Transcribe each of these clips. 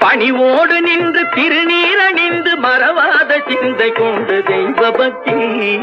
பணிவோடு நின்று திருநீரணிந்து மறவாத சிந்தை கொண்டு தெய்வ பக்தி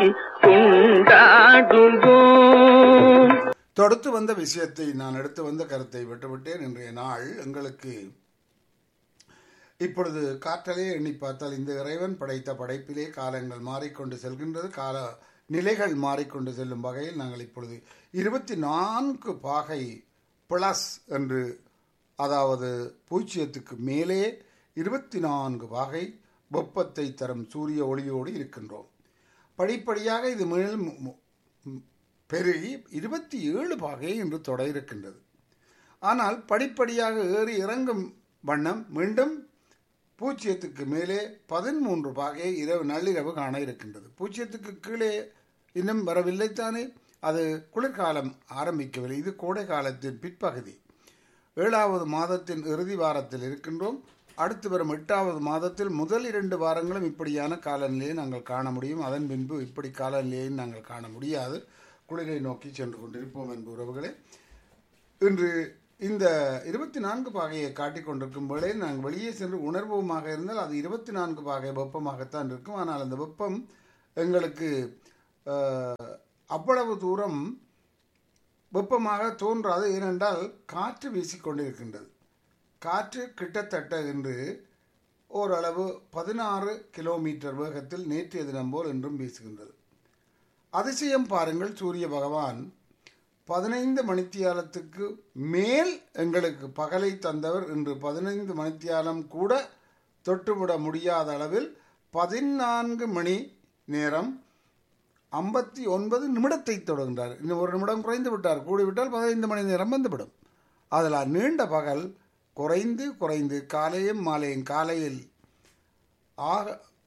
கொண்டாடுவோம் தொடுத்து வந்த விஷயத்தை நான் எடுத்து வந்த கருத்தை விட்டுவிட்டேன் இன்றைய நாள் எங்களுக்கு இப்பொழுது காற்றலே எண்ணி பார்த்தால் இந்த இறைவன் படைத்த படைப்பிலே காலங்கள் மாறிக்கொண்டு செல்கின்றது கால நிலைகள் மாறிக்கொண்டு செல்லும் வகையில் நாங்கள் இப்பொழுது இருபத்தி நான்கு பாகை பிளஸ் என்று அதாவது பூஜ்ஜியத்துக்கு மேலே இருபத்தி நான்கு பாகை வெப்பத்தை தரும் சூரிய ஒளியோடு இருக்கின்றோம் படிப்படியாக இது மேலும் மு- மு- பெருகி இருபத்தி ஏழு பாகை என்று தொட இருக்கின்றது ஆனால் படிப்படியாக ஏறி இறங்கும் வண்ணம் மீண்டும் பூஜ்ஜியத்துக்கு மேலே பதிமூன்று பாகை இரவு நள்ளிரவு காண இருக்கின்றது பூஜ்ஜியத்துக்கு கீழே இன்னும் வரவில்லைத்தானே அது குளிர்காலம் ஆரம்பிக்கவில்லை இது கோடை காலத்தின் பிற்பகுதி ஏழாவது மாதத்தின் இறுதி வாரத்தில் இருக்கின்றோம் அடுத்து வரும் எட்டாவது மாதத்தில் முதல் இரண்டு வாரங்களும் இப்படியான காலநிலையை நாங்கள் காண முடியும் அதன் பின்பு இப்படி காலநிலையை நாங்கள் காண முடியாது குளிரை நோக்கி சென்று கொண்டிருப்போம் என்பு உறவுகளே இன்று இந்த இருபத்தி நான்கு பாகையை காட்டிக் கொண்டிருக்கும் வேளையில் நாங்கள் வெளியே சென்று உணர்வோமாக இருந்தால் அது இருபத்தி நான்கு பாகை வெப்பமாகத்தான் இருக்கும் ஆனால் அந்த வெப்பம் எங்களுக்கு அஹ், அவ்வளவு தூரம் வெப்பமாக தோன்றாது ஏனென்றால் காற்று வீசிக்கொண்டிருக்கின்றது காற்று கிட்டத்தட்ட இன்று ஓரளவு பதினாறு கிலோமீட்டர் வேகத்தில் நேற்றைய தினம் போல் என்றும் வீசுகின்றது அதிசயம் பாருங்கள் சூரிய பகவான் பதினைந்து மணித்தியாலத்துக்கு மேல் எங்களுக்கு பகலை தந்தவர் இன்று பதினைந்து மணித்தியாலம் கூட தொட்டுவிட முடியாத அளவில் பதினான்கு மணி நேரம் ஐம்பத்தி ஒன்பது நிமிடத்தை தொடர்கின்றார் இன்னும் ஒரு நிமிடம் குறைந்து விட்டார் கூடிவிட்டால் பதினைந்து மணி நேரம் வந்துவிடும் அதில் நீண்ட பகல் குறைந்து குறைந்து காலையும் மாலையும் காலையில் ஆக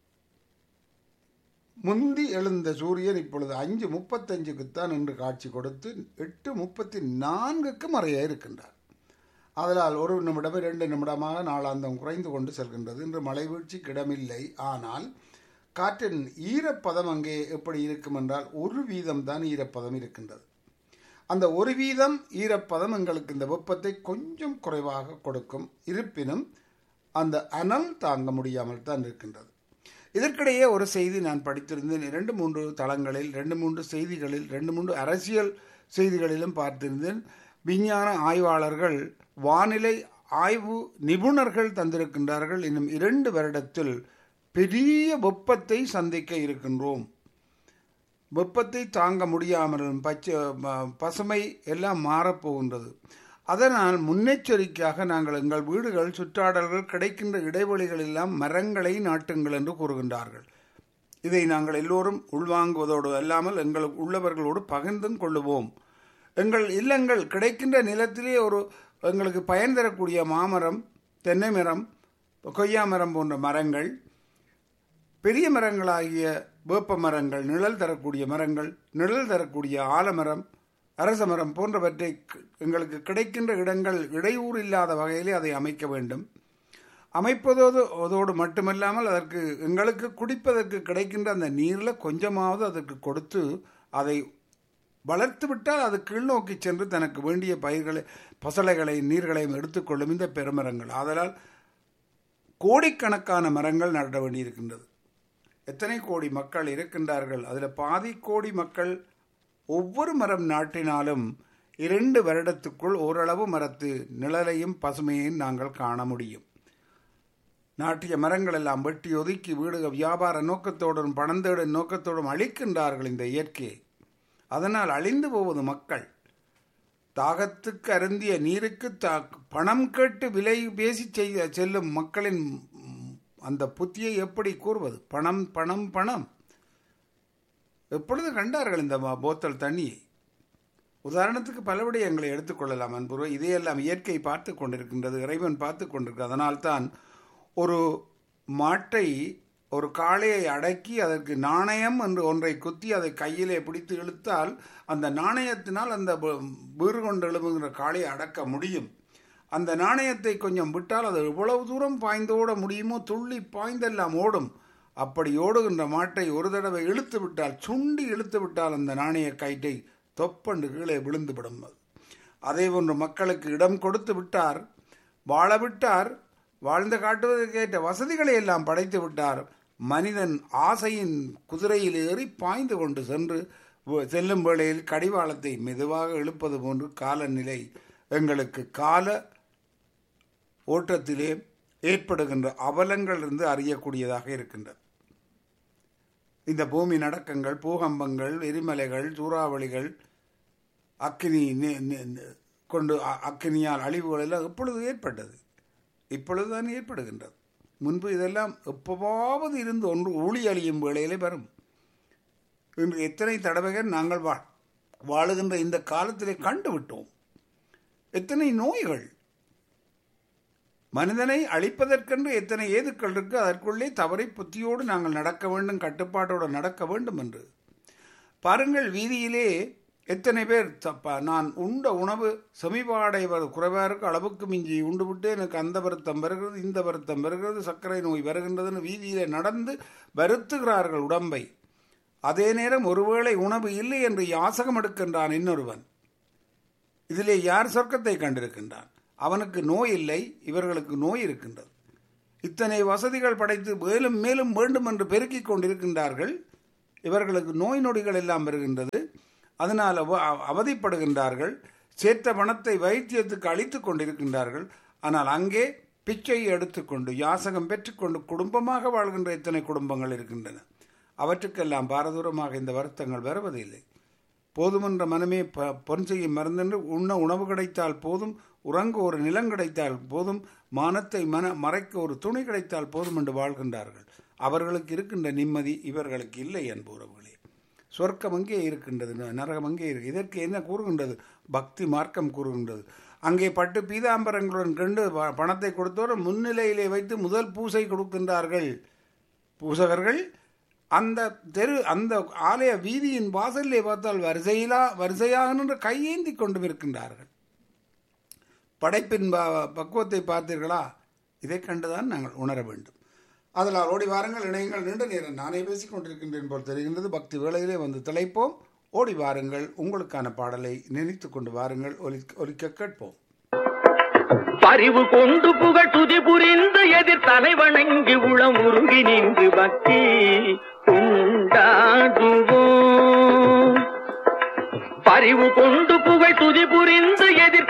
முந்தி எழுந்த சூரியன் இப்பொழுது அஞ்சு முப்பத்தஞ்சுக்குத்தான் இன்று காட்சி கொடுத்து எட்டு முப்பத்தி நான்குக்கு மறைய இருக்கின்றார் அதனால் ஒரு நிமிடம் இரண்டு நிமிடமாக நாளாந்தம் குறைந்து கொண்டு செல்கின்றது இன்று மழை வீழ்ச்சிக்கு இடமில்லை ஆனால் காற்றின் ஈரப்பதம் அங்கே எப்படி இருக்கும் என்றால் ஒரு வீதம் தான் ஈரப்பதம் இருக்கின்றது அந்த ஒரு வீதம் ஈரப்பதம் எங்களுக்கு இந்த வெப்பத்தை கொஞ்சம் குறைவாக கொடுக்கும் இருப்பினும் அந்த அனல் தாங்க முடியாமல் தான் இருக்கின்றது இதற்கிடையே ஒரு செய்தி நான் படித்திருந்தேன் இரண்டு மூன்று தளங்களில் ரெண்டு மூன்று செய்திகளில் ரெண்டு மூன்று அரசியல் செய்திகளிலும் பார்த்திருந்தேன் விஞ்ஞான ஆய்வாளர்கள் வானிலை ஆய்வு நிபுணர்கள் தந்திருக்கின்றார்கள் இன்னும் இரண்டு வருடத்தில் பெரிய வெப்பத்தை சந்திக்க இருக்கின்றோம் வெப்பத்தை தாங்க முடியாமலும் பச்சை ம- பசுமை எல்லாம் மாறப்போகின்றது அதனால் முன்னெச்சரிக்கையாக நாங்கள் எங்கள் வீடுகள் சுற்றாடல்கள் கிடைக்கின்ற இடைவெளிகள் எல்லாம் மரங்களை நாட்டுங்கள் என்று கூறுகின்றார்கள் இதை நாங்கள் எல்லோரும் உள்வாங்குவதோடு அல்லாமல் எங்கள் உள்ளவர்களோடு பகிர்ந்தும் கொள்ளுவோம் எங்கள் இல்லங்கள் கிடைக்கின்ற நிலத்திலே ஒரு எங்களுக்கு பயன் தரக்கூடிய மாமரம் தென்னை மரம் கொய்யா மரம் போன்ற மரங்கள் பெரிய மரங்களாகிய வேப்ப மரங்கள் நிழல் தரக்கூடிய மரங்கள் நிழல் தரக்கூடிய ஆலமரம் அரச மரம் போன்றவற்றை க- எங்களுக்கு கிடைக்கின்ற இடங்கள் இடையூறு இல்லாத வகையிலே அதை அமைக்க வேண்டும் அமைப்பதோடு அதோடு மட்டுமல்லாமல் அதற்கு எங்களுக்கு குடிப்பதற்கு கிடைக்கின்ற அந்த நீரில் கொஞ்சமாவது அதற்கு கொடுத்து அதை வளர்த்து விட்டால் அது கீழ்நோக்கி சென்று தனக்கு வேண்டிய பயிர்களை பசலைகளை நீர்களையும் எடுத்துக்கொள்ளும் இந்த பெருமரங்கள் ஆதலால் கோடிக்கணக்கான மரங்கள் நட வேண்டியிருக்கின்றது எத்தனை கோடி மக்கள் இருக்கின்றார்கள் அதில் பாதி கோடி மக்கள் ஒவ்வொரு மரம் நாட்டினாலும் இரண்டு வருடத்துக்குள் ஓரளவு மரத்து நிழலையும் பசுமையையும் நாங்கள் காண முடியும் நாட்டிய மரங்கள் எல்லாம் வெட்டி ஒதுக்கி வீடு வியாபார நோக்கத்தோடும் பணம் தேடும் நோக்கத்தோடும் அழிக்கின்றார்கள் இந்த இயற்கையை அதனால் அழிந்து போவது மக்கள் தாகத்துக்கு அருந்திய நீருக்கு தா பணம் கேட்டு விலை பேசி செய்ய செல்லும் மக்களின் ம், அந்த புத்தியை எப்படி கூறுவது பணம் பணம் பணம் எப்பொழுது கண்டார்கள் இந்த பா- போத்தல் தண்ணியை உதாரணத்துக்கு பல விடயங்களை எடுத்துக்கொள்ளலாம் அன்புரு இதையெல்லாம் இயற்கை பார்த்து கொண்டிருக்கின்றது இறைவன் பார்த்து கொண்டிருக்கிறது அதனால்தான் ஒரு மாட்டை ஒரு காளையை அடக்கி அதற்கு நாணயம் என்று ஒன்றை குத்தி அதை கையிலே பிடித்து இழுத்தால் அந்த நாணயத்தினால் அந்த வ- வீறு கொண்டு எழுப்புகிற காளையை அடக்க முடியும் அந்த நாணயத்தை கொஞ்சம் விட்டால் அது எவ்வளவு தூரம் பாய்ந்தோட முடியுமோ துள்ளி பாய்ந்தெல்லாம் ஓடும் அப்படி ஓடுகின்ற மாட்டை ஒரு தடவை இழுத்து விட்டால் சுண்டி இழுத்து விட்டால் அந்த நாணய கயிற்றை தொப்பண்டு கீழே விழுந்துவிடும் அது அதே போன்று மக்களுக்கு இடம் கொடுத்து விட்டார் வாழ விட்டார் வாழ்ந்து காட்டுவதற்கேற்ற வசதிகளை எல்லாம் படைத்து விட்டார் மனிதன் ஆசையின் குதிரையில் ஏறி பாய்ந்து கொண்டு சென்று வ- செல்லும் வேளையில் கடிவாளத்தை மெதுவாக இழுப்பது போன்று காலநிலை எங்களுக்கு கால ஓட்டத்திலே ஏற்படுகின்ற அவலங்களிலிருந்து அறியக்கூடியதாக இருக்கின்றது இந்த பூமி நடக்கங்கள் பூகம்பங்கள் எரிமலைகள் சூறாவளிகள் அக்கினி நெ- நெ- நெ- கொண்டு அ- அக்கினியால் அழிவுகள் எல்லாம் எப்பொழுது ஏற்பட்டது இப்பொழுதுதான் ஏற்படுகின்றது முன்பு இதெல்லாம் எப்பவாவது இருந்து ஒன்று ஊழி அழியும் வேளையிலே வரும் இன்று எத்தனை தடவைகள் நாங்கள் வா வாழுகின்ற இந்த காலத்திலே கண்டு விட்டோம் எத்தனை நோய்கள் மனிதனை அழிப்பதற்கென்று எத்தனை ஏதுக்கள் இருக்கு அதற்குள்ளே தவறை புத்தியோடு நாங்கள் நடக்க வேண்டும் கட்டுப்பாட்டோடு நடக்க வேண்டும் என்று பாருங்கள் வீதியிலே எத்தனை பேர் தப்பா நான் உண்ட உணவு செமிபாடை வரு- குறைவா இருக்கு அளவுக்கு மிஞ்சி உண்டு விட்டு எனக்கு அந்த வருத்தம் வருகிறது இந்த வருத்தம் வருகிறது சர்க்கரை நோய் வருகின்றதுன்னு வீதியிலே நடந்து வருத்துகிறார்கள் உடம்பை அதே நேரம் ஒருவேளை உணவு இல்லை என்று யாசகம் எடுக்கின்றான் இன்னொருவன் இதிலே யார் சொர்க்கத்தை கண்டிருக்கின்றான் அவனுக்கு நோய் இல்லை இவர்களுக்கு நோய் இருக்கின்றது இத்தனை வசதிகள் படைத்து மேலும் மேலும் வேண்டும் என்று பெருக்கிக் கொண்டிருக்கின்றார்கள் இவர்களுக்கு நோய் நொடிகள் எல்லாம் வருகின்றது அதனால் அவ- அவதிப்படுகின்றார்கள் சேர்த்த பணத்தை வைத்தியத்துக்கு அளித்துக் கொண்டிருக்கின்றார்கள் ஆனால் அங்கே பிச்சை எடுத்துக்கொண்டு யாசகம் பெற்றுக்கொண்டு குடும்பமாக வாழ்கின்ற எத்தனை குடும்பங்கள் இருக்கின்றன அவற்றுக்கெல்லாம் பாரதூரமாக இந்த வருத்தங்கள் வருவதில்லை போதுமென்ற மனமே ப- பொன் செய்யும் மருந்தென்று உண்ண உணவு கிடைத்தால் போதும் உறங்க ஒரு நிலம் கிடைத்தால் போதும் மானத்தை மன மறைக்க ஒரு துணி கிடைத்தால் போதும் என்று வாழ்கின்றார்கள் அவர்களுக்கு இருக்கின்ற நிம்மதி இவர்களுக்கு இல்லை என்புறவுகளே சொர்க்கம் அங்கே இருக்கின்றது ந- நரகம் அங்கே இருக்கு இதற்கு என்ன கூறுகின்றது பக்தி மார்க்கம் கூறுகின்றது அங்கே பட்டு பீதாம்பரங்களுடன் கண்டு ப- பணத்தை கொடுத்தோர் முன்னிலையிலே வைத்து முதல் பூசை கொடுக்கின்றார்கள் பூசகர்கள் அந்த தெரு அந்த ஆலய வீதியின் வாசலிலே பார்த்தால் வரிசையிலா வரிசையாக நின்று கையேந்தி கொண்டும் இருக்கின்றார்கள் படைப்பின் ப- பக்குவத்தை பார்த்தீர்களா இதை கண்டுதான் நாங்கள் உணர வேண்டும் அதனால் ஓடி வாருங்கள் இணையங்கள் நீண்ட நேரம் நானே பேசிக் கொண்டிருக்கின்றேன் போல் தெரிகின்றது பக்தி வேளையிலே வந்து திளைப்போம் ஓடி வாருங்கள் உங்களுக்கான பாடலை நினைத்து கொண்டு வாருங்கள் ஒலி ஒலிக்க கேட்போம் பரிவு கொண்டு புகழ் துதி புரிந்து எதிர் தலை வணங்கி உளம் உருகி நின்று பக்தி உண்டாடுவோம் பரிவு கொண்டு புகழ் துதி புரிந்து எதிர்